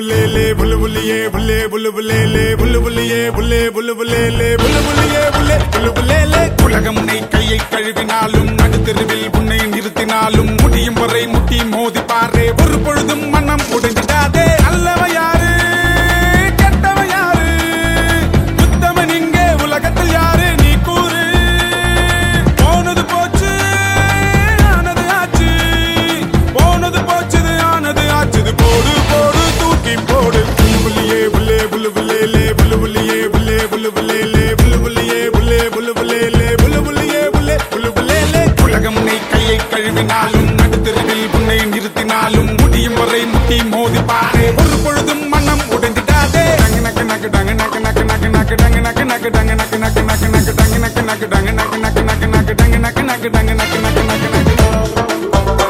புல்லுலே புல்லு புல்லியே புல்லே புல்லு புல்லேலே புல்லு புல்லியே புல்லே புல்லு புல்லேலே புல்லு புல்லியே புல்லே புல்லு புல்லேலே உலகம் உன்னை கையை கழுவினாலும் நடுத்தெருவில் உன்னை நிறுத்தினாலும் முடியும் வரை முட்டி மோதி பாரு ஒரு பொழுதும் மனம் உடைந்திடாதே அல்லவ யாரு கெட்டவ யாரு உத்தமன் இங்கே உலகத்தில் யாரு நீ கூறு போனது போச்சு ஆனது ஆச்சு போனது போச்சுது ஆனது ஆச்சுது போடு போடு தூக்கி போடு புல்லு புல்லியே புல்லே புல்லு புல்லேலே புல்லு புல்லியே புல்லே புல்லு புல்லேலே புல்லு புல்லியே புல்லே புல்லு புல்லேலே புல்லு புல்லியே புல்லே புல்லு புல்லேலே உலகம் உன்னை கையை கழுவினாலும் நடுத்தெருவில் உன்னை நிறுத்தினாலும் முடியும் வரை முட்டி மோதி பாரு ஒரு பொழுதும் மனம் உடைந்திடாதே டங்கு நக்கு நக்கு டங்கு நக்கு நக்கு நக்கு நக்கு டங்கு நக்கு நக்கு டங்கு நக்கு நக்கு நக்கு நக்கு டங்கு நக்கு நக்கு டங்கு நக்கு நக்கு நக்கு நக்கு டங்கு நக்கு நக்கு டங்கு நக்கு நக்கு நக்கு நக்கு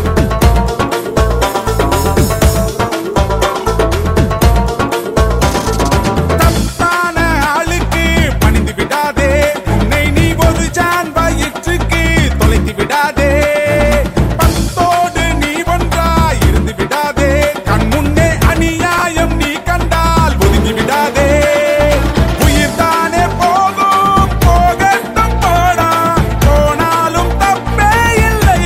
தப்பான ஆளுக்கு பணிந்து விடாதே உன்னை நீ ஒரு ஜான் வயிற்றுக்கு தொலைத்து விடாதே பத்தோடு நீ ஒன்றாய் இருந்து விடாதே கண் முன்னே அநியாயம் நீ கண்டால் ஒதுங்கி விடாதே உயிர் தானே போகும் போகட்டும் போடா போனாலும் தப்பே இல்லை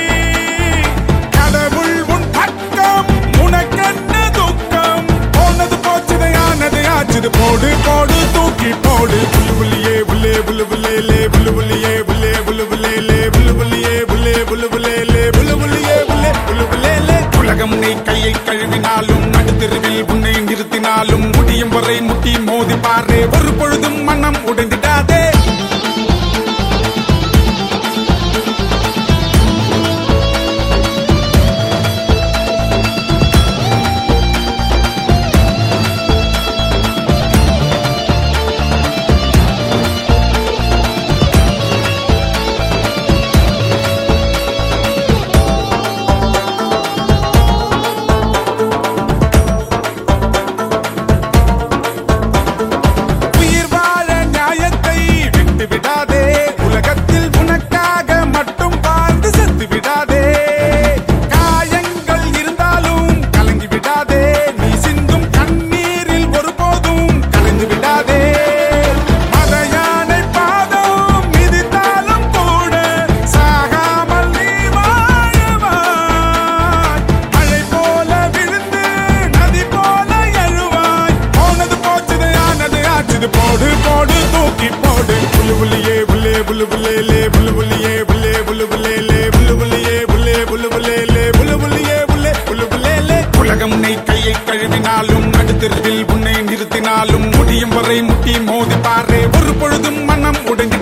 கடவுள் உன் பக்கம் உனக்கென்ன துக்கம் போனது போச்சுது ஆனது ஆச்சுது போடு போடு தூக்கி போடு புல்லு புல்லியே புல்லே புல்லு புல்லேலே புல்லு புல்லியே புல்லே புல்லு புல்லேலே புல்லு புல்லியே புல்லே புல்லு புல்லேலே புல்லு புல்லியே புல்லே புல்லு புல்லேலே உலகம் உன்னை கையை கழுவினாலும் நடுத்தெருவில் உன்னை நிறுத்தினாலும் முடியும் வரை முட்டி மோதி பாரு ஒரு பொழுதும் மனம் உடைந்திடாதே உயிர் வாழ நியாயத்தை விட்டு விடாதே உலகத்தில் உனக்காக மட்டும் வாழ்ந்து செத்து விடாதே காயங்கள் இருந்தாலும் கலங்கி விடாதே நீ சிந்தும் கண்ணீரில் ஒருபோதும் கலந்து விடாதே மத யானை பாதம் மிதித்தாலும் கூட சாகாமல் நீ வாழுவாய் மழை போல விழுந்து நதி போல எழுவாய் போனது போச்சுது ஆனது ஆச்சுது போடு போடு தூக்கி போடு புல்லு புல்லியே புல்லே புல்லு புல்லேலே புல்லு புல்லியே புல்லே புல்லு புல்லேலே புல்லு புல்லியே புல்லே புல்லு புல்லேலே புல்லு புல்லியே புல்லே புல்லு புல்லேலே உலகம் உன்னை கையை கழுவினாலும் நடுத்தெருவில் உன்னை நிறுத்தினாலும் முடியும் வரை முட்டி மோதி பாரு ஒரு பொழுதும் மனம் உடைந்து